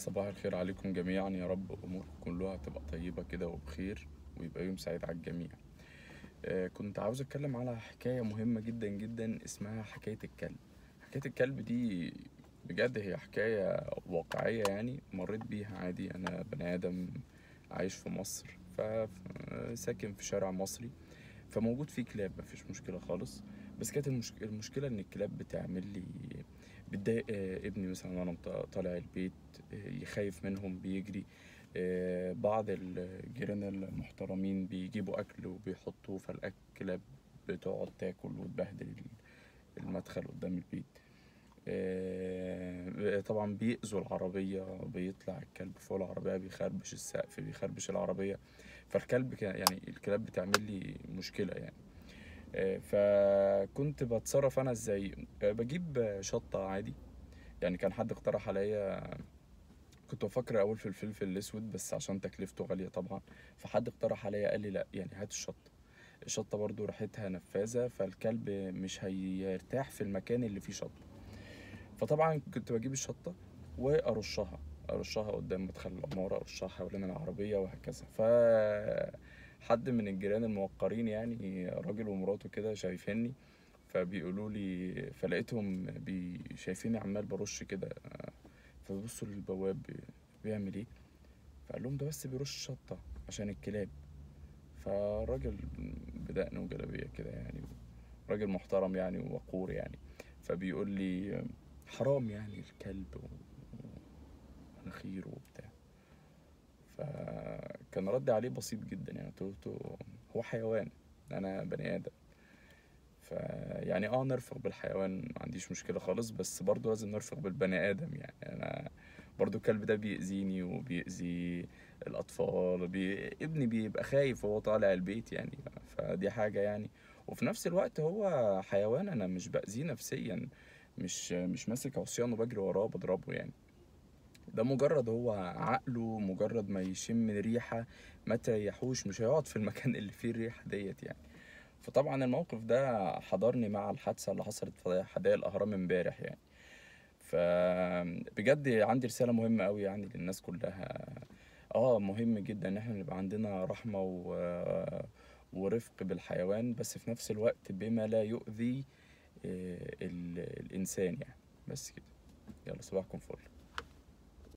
صباح الخير عليكم جميعا يا رب أموركم كلها تبقى طيبة كده وبخير ويبقى يوم سعيد على الجميع آه، كنت عاوز أتكلم على حكاية مهمة جدا جدا اسمها حكاية الكلب حكاية الكلب دي بجد هي حكاية واقعية يعني مريت بيها عادي أنا بني آدم عايش في مصر فساكن في شارع مصري فموجود فيه كلاب مفيش مشكلة خالص بس كانت المشك... المشكلة إن الكلاب بتعمل لي بتضايق آه، ابني مثلا وانا مط- طالع البيت آه، يخايف منهم بيجري آه، بعض الجيران المحترمين بيجيبوا اكل وبيحطوه فالاكل بتقعد تاكل وتبهدل المدخل قدام البيت آه، طبعا بيأذوا العربية بيطلع الكلب فوق العربية بيخربش السقف بيخربش العربية فالكلب كان- يعني الكلاب بتعمل لي مشكلة يعني آه، فكنت بتصرف انا ازاي آه، بجيب آه، شطة عادي يعني كان حد اقترح عليا كنت بفكر اول في الفلفل الاسود بس عشان تكلفته غالية طبعا فحد اقترح عليا قال لي لا يعني هات الشطة الشطة برضو ريحتها نفاذة فالكلب مش هيرتاح في المكان اللي فيه شطة فطبعا كنت بجيب الشطة وارشها ارشها قدام مدخل العمارة ارشها حوالين العربية وهكذا ف حد من الجيران الموقرين يعني راجل ومراته كده شايفيني فبيقولوا لي فلقيتهم بي شايفيني عمال برش كده فبيبصوا للبواب بي- بيعمل ايه فقال لهم ده بس بيرش شطة عشان الكلاب فالراجل بدقن وجلابية كده يعني راجل محترم يعني ووقور يعني فبيقول لي حرام يعني الكلب و- ومناخيره وبتاع فكان ردي عليه بسيط جدا يعني قلت له هو حيوان انا بني ادم فيعني اه نرفق بالحيوان ما عنديش مشكلة خالص بس برضو لازم نرفق بالبني آدم يعني أنا برضو الكلب ده بيأذيني وبيأذي الأطفال بي... ابني بيبقى خايف وهو طالع البيت يعني فدي حاجة يعني وفي نفس الوقت هو حيوان أنا مش بأذيه نفسيا مش مش ماسك عصيان وبجري وراه بضربه يعني ده مجرد هو عقله مجرد ما يشم ريحة ما تريحوش مش هيقعد في المكان اللي فيه الريحة ديت يعني فطبعا الموقف ده حضرني مع الحادثة اللي حصلت في حدائق الأهرام امبارح يعني فبجد عندي رسالة مهمة أوي يعني للناس كلها اه مهم جدا ان احنا نبقى عندنا رحمة و... ورفق بالحيوان بس في نفس الوقت بما لا يؤذي آه، ال... الإنسان يعني بس كده يلا صباحكم فل